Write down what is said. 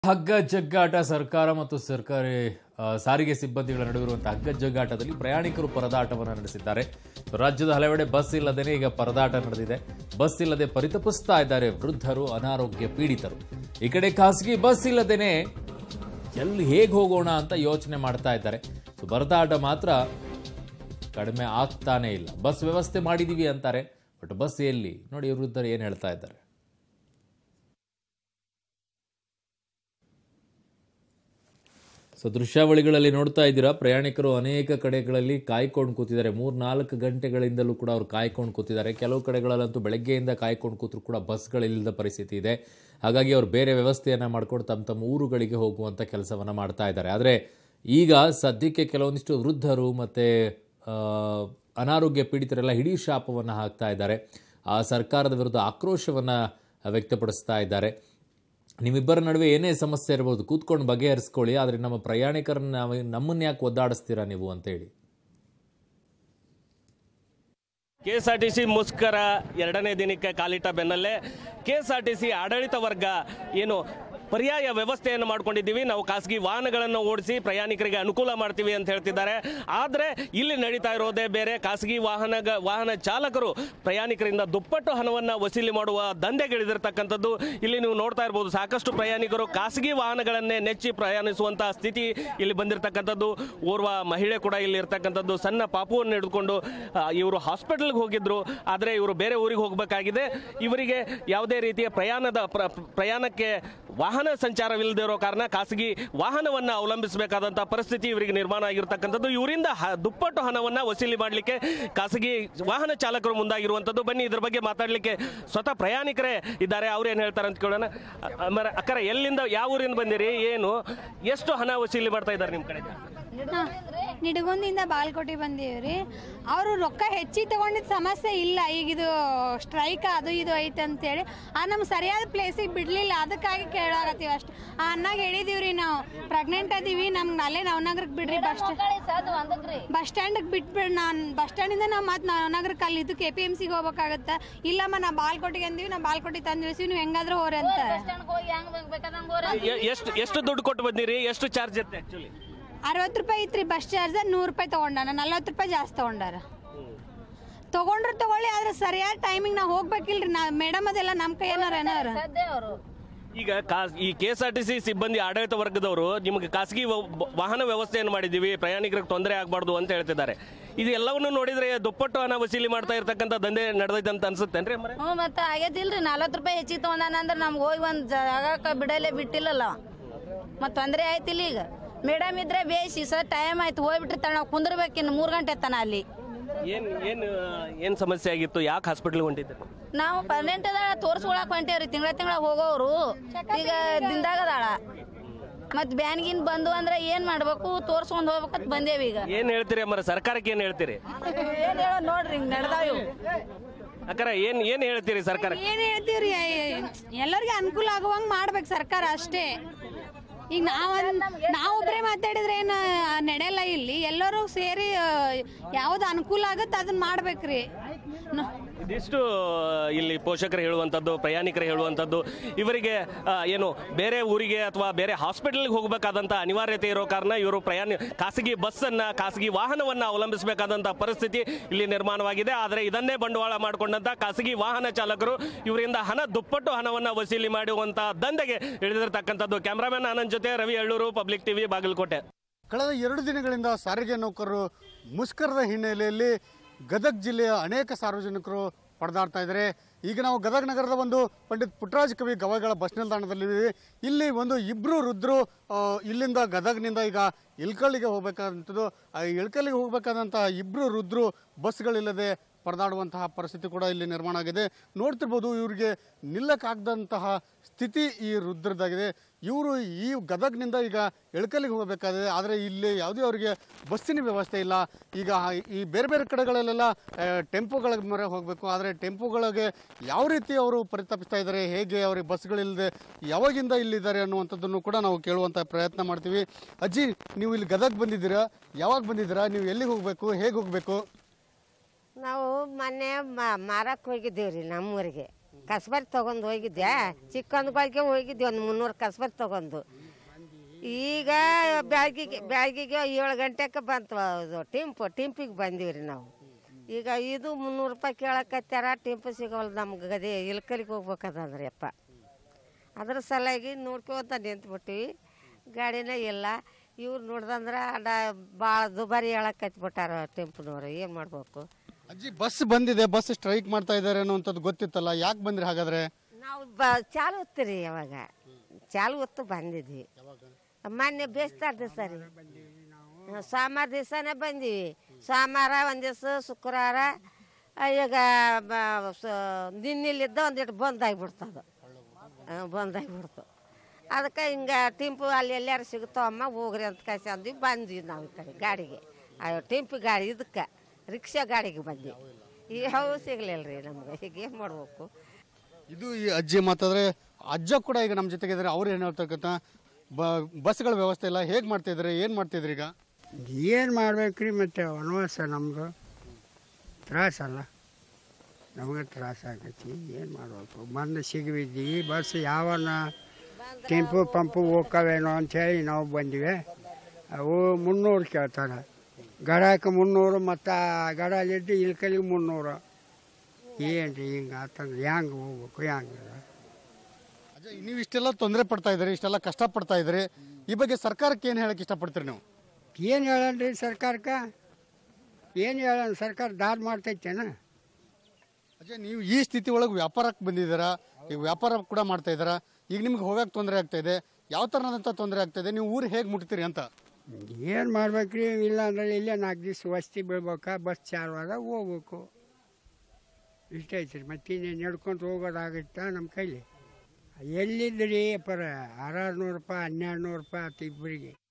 ಹಗ್ಗ ಜಗ್ಗಾಟ ಸರ್ಕಾರ ಮತ್ತು ಸರ್ಕಾರಿ ಆ, ಸಾರಿಗೆ ಸಿಬ್ಬಂದಿಗಳ ನಡುವಿರುವಂತಹ ಹಗ್ಗ ಜಗ್ಗಾಟದಲ್ಲಿ ಪ್ರಯಾಣಿಕರು ಪರದಾಟವನ್ನು ನಡೆಸಿದ್ದಾರೆ ಸೊ, ರಾಜ್ಯದ ಹಲವೆಡೆ ಬಸ್ ಇಲ್ಲದೇನೆ ಈಗ ಪರದಾಟ ನಡೆದಿದೆ ಬಸ್ ಇಲ್ಲದೆ ಪರಿತಪಿಸ್ತಾ ಇದ್ದಾರೆ ವೃದ್ಧರು ಅನಾರೋಗ್ಯ ಪೀಡಿತರು ಈ ಕಡೆ ಖಾಸಗಿ ಬಸ್ ಇಲ್ಲದೇನೆ ಎಲ್ಲಿ ಹೇಗೆ ಹೋಗೋಣ ಅಂತ ಯೋಚನೆ ಮಾಡ್ತಾ ಇದ್ದಾರೆ ಸೊ ಪರದಾಟ ಮಾತ್ರ ಕಡಿಮೆ ಆಗ್ತಾನೇ ಇಲ್ಲ ಬಸ್ ವ್ಯವಸ್ಥೆ ಮಾಡಿದೀವಿ ಅಂತಾರೆ ಬಟ್ ಬಸ್ ಎಲ್ಲಿ ನೋಡಿ ವೃದ್ಧರು ಏನು ಹೇಳ್ತಾ ಇದ್ದಾರೆ ಸೊ ದೃಶ್ಯಾವಳಿಗಳಲ್ಲಿ ನೋಡ್ತಾ ಇದ್ದೀರಾ ಪ್ರಯಾಣಿಕರು ಅನೇಕ ಕಡೆಗಳಲ್ಲಿ ಕಾಯ್ಕೊಂಡು ಕೂತಿದ್ದಾರೆ ಮೂರ್ ನಾಲ್ಕು ಗಂಟೆಗಳಿಂದಲೂ ಕೂಡ ಅವ್ರು ಕಾಯ್ಕೊಂಡು ಕೂತಿದ್ದಾರೆ ಕೆಲವು ಕಡೆಗಳಲ್ಲಂತೂ ಬೆಳಗ್ಗೆಯಿಂದ ಕಾಯ್ಕೊಂಡು ಕೂತರು ಕೂಡ ಬಸ್ಗಳಿಲ್ಲದ ಪರಿಸ್ಥಿತಿ ಇದೆ ಹಾಗಾಗಿ ಅವ್ರು ಬೇರೆ ವ್ಯವಸ್ಥೆಯನ್ನು ಮಾಡ್ಕೊಂಡು ತಮ್ಮ ತಮ್ಮ ಊರುಗಳಿಗೆ ಹೋಗುವಂಥ ಕೆಲಸವನ್ನು ಮಾಡ್ತಾ ಇದ್ದಾರೆ ಆದರೆ ಈಗ ಸದ್ಯಕ್ಕೆ ಕೆಲವೊಂದಿಷ್ಟು ವೃದ್ಧರು ಮತ್ತು ಅನಾರೋಗ್ಯ ಪೀಡಿತರೆಲ್ಲ ಹಿಡೀ ಶಾಪವನ್ನು ಹಾಕ್ತಾ ಇದ್ದಾರೆ ಆ ಸರ್ಕಾರದ ವಿರುದ್ಧ ಆಕ್ರೋಶವನ್ನು ವ್ಯಕ್ತಪಡಿಸ್ತಾ ಇದ್ದಾರೆ ನಿಮ್ಮಿಬ್ಬರ ನಡುವೆ ಏನೇ ಸಮಸ್ಯೆ ಇರ್ಬೋದು ಕೂತ್ಕೊಂಡು ಬಗೆಹರಿಸ್ಕೊಳ್ಳಿ ಆದರೆ ನಮ್ಮ ಪ್ರಯಾಣಿಕರನ್ನ ನಾವು ನಮ್ಮನ್ನ ಯಾಕೆ ಒದ್ದಾಡಿಸ್ತೀರಾ ನೀವು ಅಂತೇಳಿ K S R T C ಮುಷ್ಕರ ಎರಡನೇ ದಿನಕ್ಕೆ ಕಾಲಿಟ್ಟ ಬೆನ್ನಲ್ಲೇ K S R T C ಆಡಳಿತ ವರ್ಗ ಏನು ಪರ್ಯಾಯ ವ್ಯವಸ್ಥೆಯನ್ನು ಮಾಡ್ಕೊಂಡಿದ್ದೀವಿ ನಾವು ಖಾಸಗಿ ವಾಹನಗಳನ್ನು ಓಡಿಸಿ ಪ್ರಯಾಣಿಕರಿಗೆ ಅನುಕೂಲ ಮಾಡ್ತೀವಿ ಅಂತ ಹೇಳ್ತಿದ್ದಾರೆ ಆದರೆ ಇಲ್ಲಿ ನಡೀತಾ ಇರೋದೇ ಬೇರೆ ಖಾಸಗಿ ವಾಹನ ವಾಹನ ಚಾಲಕರು ಪ್ರಯಾಣಿಕರಿಂದ ದುಪ್ಪಟ್ಟು ಹಣವನ್ನು ವಸೂಲಿ ಮಾಡುವ ದಂಧೆಗಿಳಿದಿರ್ತಕ್ಕಂಥದ್ದು ಇಲ್ಲಿ ನೀವು ನೋಡ್ತಾ ಇರ್ಬೋದು ಸಾಕಷ್ಟು ಪ್ರಯಾಣಿಕರು ಖಾಸಗಿ ವಾಹನಗಳನ್ನೇ ನೆಚ್ಚಿ ಪ್ರಯಾಣಿಸುವಂತಹ ಸ್ಥಿತಿ ಇಲ್ಲಿ ಬಂದಿರತಕ್ಕಂಥದ್ದು ಓರ್ವ ಮಹಿಳೆ ಕೂಡ ಇಲ್ಲಿ ಇರ್ತಕ್ಕಂಥದ್ದು ಸಣ್ಣ ಪಾಪುವನ್ನು ಹಿಡಿದುಕೊಂಡು ಆ, ಇವರು ಹಾಸ್ಪಿಟಲ್ಗೆ ಹೋಗಿದ್ರು ಆದರೆ ಇವರು ಬೇರೆ ಊರಿಗೆ ಹೋಗಬೇಕಾಗಿದೆ ಇವರಿಗೆ ಯಾವುದೇ ರೀತಿಯ ಪ್ರಯಾಣದ ಪ್ರ- ಪ್ರಯಾಣಕ್ಕೆ ವಾಹನ ಸಂಚಾರವಿಲ್ಲದೆ ಇರೋ ಕಾರಣ ಖಾಸಗಿ ವಾಹನವನ್ನು ಅವಲಂಬಿಸಬೇಕಾದಂಥ ಪರಿಸ್ಥಿತಿ ಇವರಿಗೆ ನಿರ್ಮಾಣ ಆಗಿರ್ತಕ್ಕಂಥದ್ದು ಇವರಿಂದ ಹ- ದುಪ್ಪಟ್ಟು ಹಣವನ್ನು ವಸೂಲಿ ಮಾಡಲಿಕ್ಕೆ ಖಾಸಗಿ ವಾಹನ ಚಾಲಕರು ಮುಂದಾಗಿರುವಂಥದ್ದು ಬನ್ನಿ ಇದ್ರ ಬಗ್ಗೆ ಮಾತಾಡಲಿಕ್ಕೆ ಸ್ವತಃ ಪ್ರಯಾಣಿಕರೇ ಇದ್ದಾರೆ ಅವ್ರು ಏನು ಹೇಳ್ತಾರೆ ಅಂತ ಕೇಳೋಣ ಅ- ಅಮರ ಅಕ್ಕರ ಎಲ್ಲಿಂದ ಯಾವ ಊರಿಂದ ಬಂದಿರಿ ಏನು ಎಷ್ಟು ಹಣ ವಸೂಲಿ ಮಾಡ್ತಾ ಇದ್ದಾರೆ ನಿಮ್ಮ ಕಡೆ ನಿಡಗುಂದಿಂದ ಬಾಲ್ಕೋಟಿ ಬಂದೀವ್ರಿ ಅವರು ರೊಕ್ಕ ಹೆಚ್ಚಿಗೆ ತಗೊಂಡಿದ್ದ ಸಮಸ್ಯೆ ಇಲ್ಲ ಈಗ ಇದು ಸ್ಟ್ರೈಕ್ ಅದು ಇದು ಐತೆ ಅಂತೇಳಿ ಆ ನಮ್ಗೆ ಸರಿಯಾದ ಪ್ಲೇಸಿಗೆ ಬಿಡ್ಲಿಲ್ಲ ಅದಕ್ಕಾಗಿ ಕೇಳಾಕತ್ತೀವಿ ಅಷ್ಟು ಆ ಅನ್ನಾಗ ಹೇಳಿದೀವ್ರಿ ನಾವು ಪ್ರೆಗ್ನೆಂಟ್ ಅದೀವಿ ನಮ್ಗೆ ಅಲ್ಲೇ ನವನಗರಕ್ಕೆ ಬಿಡ್ರಿ ಬಸ್ ಬಸ್ ಸ್ಟ್ಯಾಂಡಿಗೆ ಬಿಟ್ಬಿಡ್ ನಾನು ಬಸ್ ಸ್ಟ್ಯಾಂಡಿಂದ ನಾವು ಮತ್ತೆ ನವನಗರಕ್ಕೆ ಅಲ್ಲಿ ಇದು ಕೆ ಪಿ ಎಮ್ ಸಿಗೆ ಹೋಗ್ಬೇಕಾಗತ್ತೆ ಇಲ್ಲಮ್ಮ ನಾ ಬಾಲ್ಕೋಟಿಗೆ ಅಂದೀವಿ ನಾ ಬಾಲ್ಕೋಟಿ ತಂದು ಇಳಿಸಿವಿ ನೀವು ಹೆಂಗಾದ್ರೂ ಹೋರಿ ಅಂತ ಎ- ಎಷ್ಟು ಎಷ್ಟು ದುಡ್ಡು ಕೊಟ್ಟು ಬಂದಿರಿ ಎಷ್ಟು ಚಾರ್ಜ್ ಇರುತ್ತೆ ಆಕ್ಚುಲಿ ಅರವತ್ತು ರೂಪಾಯಿ ಐತ್ರಿ ಬಸ್ ಚಾರ್ಜ್ ನೂರು ರೂಪಾಯಿ ತಗೊಂಡಾನ ನಲ್ವತ್ತು ರೂಪಾಯಿ ಜಾಸ್ತಿ ತಗೊಂಡಾರ ತಗೊಂಡ್ರು ತಗೊಳ್ಳಿ ಆದ್ರೆ ಸರಿಯಾದ ಟೈಮಿಂಗ್ ನಾವು ಹೋಗ್ಬೇಕಿಲ್ರಿ ನಾ ಮೇಡಮ್ ಅದೆಲ್ಲ ನಮ್ಮ ಕೈ ಏನಾರ ಏನಾರ ಈಗ ಕಾ- ಈ K S R T C ಸಿಬ್ಬಂದಿ ಆಡಳಿತ ವರ್ಗದವರು ನಿಮಗೆ ಖಾಸಗಿ ವ- ವಾಹನ ವ್ಯವಸ್ಥೆಯನ್ನು ಮಾಡಿದ್ದೀವಿ ಪ್ರಯಾಣಿಕರಿಗೆ ತೊಂದರೆ ಆಗಬಾರ್ದು ಅಂತ ಹೇಳ್ತಿದ್ದಾರೆ ಇದು ಎಲ್ಲವನ್ನು ನೋಡಿದ್ರೆ ದುಪ್ಪಟ್ಟು ಹಣ ವಸೂಲಿ ಮಾಡ್ತಾ ಇರ್ತಕ್ಕಂಥ ದಂಧೆ ನಡೆದೈತೆ ಅಂತ ಅನ್ಸುತ್ತೇನ್ರಿ ಅಮ್ಮರೆ? ಹ್ಞೂ ಮತ್ತೆ ಆಗೈತಿಲ್ರಿ ನಲ್ವತ್ತು ರೂಪಾಯಿ ಹೆಚ್ಚಿಗೆ ತೊಗೊಂಡಾನ ಅಂದ್ರೆ ನಮ್ಗೆ ಹೋಗಿ ಒಂದು ಜಾಗಕ್ಕೆ ಬಿಡಲೇ ಬಿಟ್ಟಿಲ್ಲಲ್ಲ ಮತ್ತೆ ತೊಂದರೆ ಆಯ್ತಿಲ್ಲ ಈಗ ಮೇಡಮ್ ಇದ್ರೆ ಬೇಯಿಸಿ ಸರ್ ಟೈಮ್ ಆಯ್ತು ಹೋಗ್ಬಿಟ್ಟಿರ್ತಾಳೆ ನಾವು ಕುಂದಿರ್ಬೇಕಿನ್ನು ಮೂರು ಗಂಟೆ ತನ ಅಲ್ಲಿ ಏನ್ ಏನ್ ಏನ್ ಸಮಸ್ಯೆ ಆಗಿತ್ತು ಯಾಕೆ ಹಾಸ್ಪಿಟಲ್ ಹೊಂಟಿದ್ರಿ ನಾವು ಪರ್ಮನೆಂಟ್ ಅದಾಳ ತೋರ್ಸ್ಕೊಳಕ್ ಹೊಂಟೇವ್ರಿ ತಿಂಗಳ ತಿಂಗಳ ಹೋಗೋರು ಈಗ ದಿಂದಾಗ ಅದಾಳ ಮತ್ತೆ ಬ್ಯಾನ್ಗಿನ್ ಬಂದು ಅಂದ್ರೆ ಏನ್ ಮಾಡ್ಬೇಕು ತೋರ್ಸ್ಕೊಂಡ್ ಹೋಗ್ಬೇಕಂತ ಬಂದೇವಿ ಈಗ ಏನ್ ಹೇಳ್ತೀರಿ ಅಮ್ಮರ ಸರ್ಕಾರಕ್ಕೆ ಏನ್ ಹೇಳ್ತೀರಿ ಏನ್ ಹೇಳೋ ನೋಡ್ರಿ ಹಿಂಗ್ ನಡ್ದಾವ್ ಇವು. ಅಕ್ಕರ ಏನ್ ಏನ್ ಹೇಳ್ತೀರಿ ಸರ್ಕಾರ ಏನ್ ಹೇಳ್ತೀವ್ರಿ ಎಲ್ಲರಿಗೆ ಅನುಕೂಲ ಆಗುವಂಗ್ ಮಾಡ್ಬೇಕು ಸರ್ಕಾರ ಅಷ್ಟೇ ಈಗ ನಾವ್ ನಾವೊಬ್ರೇ ಮಾತಾಡಿದ್ರೆ ಏನು ನಡೆಯಲ್ಲ ಇಲ್ಲಿ ಎಲ್ಲರೂ ಸೇರಿ ಯಾವ್ದು ಅನುಕೂಲ ಆಗತ್ತೆ ಅದನ್ನ ಮಾಡ್ಬೇಕ್ರಿ ನ- ಇದಿಷ್ಟು ಇಲ್ಲಿ ಪೋಷಕರು ಹೇಳುವಂಥದ್ದು ಪ್ರಯಾಣಿಕರು ಹೇಳುವಂಥದ್ದು ಇವರಿಗೆ ಆ, ಏನು ಬೇರೆ ಊರಿಗೆ ಅಥವಾ ಬೇರೆ ಹಾಸ್ಪಿಟಲ್ಗೆ ಹೋಗಬೇಕಾದಂಥ ಅನಿವಾರ್ಯತೆ ಇರೋ ಕಾರಣ ಇವರು ಪ್ರಯಾಣ ಖಾಸಗಿ ಬಸ್ಸನ್ನು ಖಾಸಗಿ ವಾಹನವನ್ನು ಅವಲಂಬಿಸಬೇಕಾದಂಥ ಪರಿಸ್ಥಿತಿ ಇಲ್ಲಿ ನಿರ್ಮಾಣವಾಗಿದೆ ಆದರೆ ಇದನ್ನೇ ಬಂಡವಾಳ ಮಾಡಿಕೊಂಡಂಥ ಖಾಸಗಿ ವಾಹನ ಚಾಲಕರು ಇವರಿಂದ ಹಣ ದುಪ್ಪಟ್ಟು ಹಣವನ್ನು ವಸೂಲಿ ಮಾಡುವಂಥ ದಂಧೆಗೆ ಇಳಿದಿರ್ತಕ್ಕಂಥದ್ದು ಕ್ಯಾಮ್ರಾಮನ್ ಆನಂದ್ ಜೊತೆ ರವಿ ಅಳ್ಳೂರು ಪಬ್ಲಿಕ್ ಟಿವಿ ಬಾಗಲಕೋಟೆ ಕಳೆದ ಎರಡು ದಿನಗಳಿಂದ ಸಾರಿಗೆ ನೌಕರರು ಮುಷ್ಕರದ ಹಿನ್ನೆಲೆಯಲ್ಲಿ ಗದಗ ಜಿಲ್ಲೆಯ ಅನೇಕ ಸಾರ್ವಜನಿಕರು ಪಡೆದಾಡ್ತಾ ಇದ್ದಾರೆ ಈಗ ನಾವು ಗದಗ ನಗರದ ಒಂದು ಪಂಡಿತ್ ಪುಟ್ಟರಾಜ ಕವಿ ಗವಾಯಿಗಳ ಬಸ್ ನಿಲ್ದಾಣದಲ್ಲಿದ್ದೀವಿ ಇಲ್ಲಿ ಒಂದು ಇಬ್ಬರು ವೃದ್ಧರು ಆ, ಇಲ್ಲಿಂದ ಗದಗ್ನಿಂದ ಈಗ ಇಳ್ಕಲ್ಲಿಗೆ ಹೋಗ್ಬೇಕಾದಂಥದ್ದು ಆ ಇಳ್ಕಲ್ಲಿಗೆ ಹೋಗ್ಬೇಕಾದಂಥ ಇಬ್ಬರು ವೃದ್ಧರು ಬಸ್ಗಳಿಲ್ಲದೆ ಪರದಾಡುವಂತಹ ಪರಿಸ್ಥಿತಿ ಕೂಡ ಇಲ್ಲಿ ನಿರ್ಮಾಣ ಆಗಿದೆ ನೋಡ್ತಿರ್ಬೋದು ಇವರಿಗೆ ನಿಲ್ಲಕ್ಕಾಗದಂತಹ ಸ್ಥಿತಿ ಈ ವೃದ್ಧರದಾಗಿದೆ ಇವರು ಈ ಗದಗ್ನಿಂದ ಈಗ ಎಳ್ಕಲ್ಲಿಗೆ ಹೋಗಬೇಕಾಗಿದೆ ಆದರೆ ಇಲ್ಲಿ ಯಾವುದೇ ಅವರಿಗೆ ಬಸ್ಸಿನ ವ್ಯವಸ್ಥೆ ಇಲ್ಲ ಈಗ ಈ ಬೇರೆ ಬೇರೆ ಕಡೆಗಳಲ್ಲೆಲ್ಲ ಆ, ಟೆಂಪೋಗಳ ಮೊರೆ ಹೋಗಬೇಕು ಆದರೆ ಟೆಂಪೋಗಳಿಗೆ ಯಾವ ರೀತಿ ಅವರು ಪರಿತಪಿಸ್ತಾ ಇದ್ದಾರೆ ಹೇಗೆ ಅವರಿಗೆ ಬಸ್ಗಳಿಲ್ಲದೆ ಯಾವಾಗಿಂದ ಇಲ್ಲಿದ್ದಾರೆ ಅನ್ನುವಂಥದ್ದನ್ನು ಕೂಡ ನಾವು ಕೇಳುವಂಥ ಪ್ರಯತ್ನ ಮಾಡ್ತೀವಿ ಅಜ್ಜಿ ನೀವು ಇಲ್ಲಿ ಗದಗ್ ಬಂದಿದ್ದೀರಾ ಯಾವಾಗ ಬಂದಿದ್ದೀರಾ ನೀವು ಎಲ್ಲಿಗೆ ಹೋಗಬೇಕು ಹೇಗೆ ಹೋಗಬೇಕು ನಾವು ಮೊನ್ನೆ ಮ- ಮಾರಕ್ಕೆ ಹೋಗಿದ್ದೀವಿ ರೀ ನಮ್ಮೂರಿಗೆ ಕಸ್ಬರಿ ತೊಗೊಂಡು ಹೋಗಿದ್ದೆ ಚಿಕ್ಕಂದ್ಗಳಿಗೆ ಹೋಗಿದ್ದೆ ಒಂದು ಮುನ್ನೂರು ಕಸ್ಬರಿ ತೊಗೊಂಡು ಈಗ ಬ್ಯಾಗಿಗೆ ಬ್ಯಾಗಿಗೆ ಏಳು ಗಂಟೆಗೆ ಬಂತು ಅದು ಟಿಂಪು ಟಿಂಪಿಗೆ ಬಂದೀವಿ ರೀ ನಾವು ಈಗ ಇದು ಮುನ್ನೂರು ರೂಪಾಯಿ ಕೇಳಕತ್ಯಾರ ಟಿಂಪು ಸಿಗೋಲ್ಲ ನಮ್ಗೆ ಗದೆ ಇಲ್ಕಲಿಗೆ ಹೋಗ್ಬೇಕದಂದ್ರಿ ಅಪ್ಪ ಅದ್ರ ಸಲುವಾಗಿ ನೋಡ್ಕೊಂತ ನಿಂತ್ಬಿಟ್ಟಿವಿ ಗಾಡಿನೇ ಇಲ್ಲ ಇವ್ರು ನೋಡ್ದಂದ್ರೆ ಅಡ ಭಾಳ ದುಬಾರಿ ಹೇಳಕತ್ಬಿಟ್ಟಾರ ಟೆಂಪುನವ್ರು ಏನು ಮಾಡ್ಬೇಕು ಅಜ್ಜಿ ಬಸ್ ಬಂದಿದೆ ಬಸ್ ಸ್ಟ್ರೈಕ್ ಮಾಡ್ತಾ ಇದ್ದಾರೆ ಅನ್ನುವಂಥದ್ದು ಗೊತ್ತಿತ್ತಲ್ಲ ಯಾಕೆ ಬಂದ್ರಿ ಹಾಗಾದ್ರೆ ನಾವು ಬ ಚಾಲು ಹೊತ್ತೀರಿ ಅವಾಗ ಚಾಲು ಹೊತ್ತು ಬಂದಿದ್ವಿ ಮೊನ್ನೆ ಬೇಸ್ತಾರ ದಿವಸ ರೀ ಸೋಮವಾರ ದಿವಸನೇ ಬಂದೀವಿ ಸೋಮವಾರ ಒಂದು ದಿವಸ ಶುಕ್ರವಾರ ಆ, ಈಗ ಬ- ಸ- ನಿನ್ನಿಲ್ಲಿದ್ದ ಒಂದಿಟ್ಟು ಬಂದಾಗಿಬಿಡ್ತದು ಬಂದಾಗಿಬಿಡ್ತು ಅದಕ್ಕೆ ಹಿಂಗೆ ಟಿಂಪು ಅಲ್ಲಿ ಎಲ್ಲಾರು ಸಿಗ್ತಾವಮ್ಮ ಹೋಗ್ರಿ ಅಂತ ಕಳ್ಸಿ ಅಂದ್ವಿ ಬಂದ್ವಿ ನಾವು ಈ ಕಡೆ ಗಾಡಿಗೆ ಅಯ್ಯೋ ಟಿಂಪು ಗಾಡಿ ಇದಕ್ಕೆ ರಿಕ್ಷಾ ಗಾಡಿಗೆ ಬಂದ್ವಿ ಈ ಹವು ಸಿಗ್ಲಿಲ್ಲ ರೀ ನಮ್ಗೆ ಈಗ ಏನು ಮಾಡ್ಬೇಕು ಇದು ಈ ಅಜ್ಜಿ ಮಾತಾದ್ರೆ ಅಜ್ಜ ಕೂಡ ಈಗ ನಮ್ಮ ಜೊತೆಗೆ ಇದ್ದಾರೆ ಅವ್ರು ಏನು ಹೇಳ್ತಕ್ಕಂಥ ಬ ಬಸ್ಗಳ ವ್ಯವಸ್ಥೆ ಇಲ್ಲ ಹೇಗೆ ಮಾಡ್ತಿದ್ದಾರೆ ಏನು ಮಾಡ್ತಿದ್ರಿ ಈಗ ಏನು ಮಾಡ್ಬೇಕ್ರಿ ಮತ್ತೆ ವನವಾಸ ನಮ್ಮದು ತ್ರಾಸಲ್ಲ ನಮಗೆ ತ್ರಾಸ ಆಗೈತಿ ಏನು ಮಾಡಬೇಕು ಬಂದು ಸಿಗಿಬಿದ್ದೀವಿ ಬಸ್ ಯಾವನ ಟೆಂಪು ಪಂಪು ಹೋಗ್ಕವೇನೋ ಅಂಥೇಳಿ ನಾವು ಬಂದಿವೆ ಅವು ಮುನ್ನೂರು ಕೇಳ್ತಾರೆ ಗಡಕ್ಕೆ ಮುನ್ನೂರು ಮತ್ತು ಗಡಲಿದ್ದು ಇಲ್ಕಲಿಗೆ ಮುನ್ನೂರು ಏನು ರೀ ಹಿಂಗೆ ಆತಂದ್ರೆ ಹೆಂಗೆ ಹೋಗ್ಬೇಕು ಹೆಂಗೆ ಅಜ್ಜ ನೀವು ಇಷ್ಟೆಲ್ಲ ತೊಂದರೆ ಪಡ್ತಾ ಇದ್ದೀರಿ ಇಷ್ಟೆಲ್ಲ ಕಷ್ಟ ಪಡ್ತಾ ಇದ್ದೀರಿ ಈ ಬಗ್ಗೆ ಸರ್ಕಾರಕ್ಕೆ ಏನು ಹೇಳಕ್ಕೆ ಇಷ್ಟಪಡ್ತೀರಿ ನೀವು ಏನು ಹೇಳಣ್ರಿ ಸರ್ಕಾರಕ್ಕೆ ಏನು ಹೇಳೋಣ ಸರ್ಕಾರ ದಾರಿ ಮಾಡ್ತೈತೇನ ಅಜ್ಜ ನೀವು ಈ ಸ್ಥಿತಿ ಒಳಗೆ ವ್ಯಾಪಾರಕ್ಕೆ ಬಂದಿದ್ದೀರಾ ಈಗ ವ್ಯಾಪಾರ ಕೂಡ ಮಾಡ್ತಾ ಇದ್ದೀರಾ ಈಗ ನಿಮ್ಗೆ ಹೋಗಕ್ಕೆ ತೊಂದರೆ ಆಗ್ತಾ ಇದೆ ಯಾವ ಥರನಾದಂಥ ತೊಂದರೆ ಆಗ್ತಾ ಇದೆ ನೀವು ಊರು ಹೇಗೆ ಮುಟ್ತೀರಿ ಅಂತ ಏನು ಮಾಡ್ಬೇಕ್ರಿ ಇಲ್ಲ ಅಂದ್ರೆ ಇಲ್ಲೇ ನಾಲ್ಕು ದಿವ್ಸ ವಸ್ತಿ ಬೀಳ್ಬೇಕಾ ಬಸ್ ಚಾರ್ವಾದ ಹೋಗ್ಬೇಕು ಇಷ್ಟ ಐತ್ರಿ ಮತ್ತೆ ಇನ್ನೇನು ನಡ್ಕೊಂಡು ಹೋಗೋದಾಗುತ್ತಾ ನಮ್ಮ ಕೈಲಿ ಎಲ್ಲಿದ್ರಿ ಪರ ಆರಾರು ನೂರು ರೂಪಾಯಿ ಹನ್ನೆರಡು ನೂರು ರೂಪಾಯಿ ಆತು ಇಬ್ಬರಿಗೆ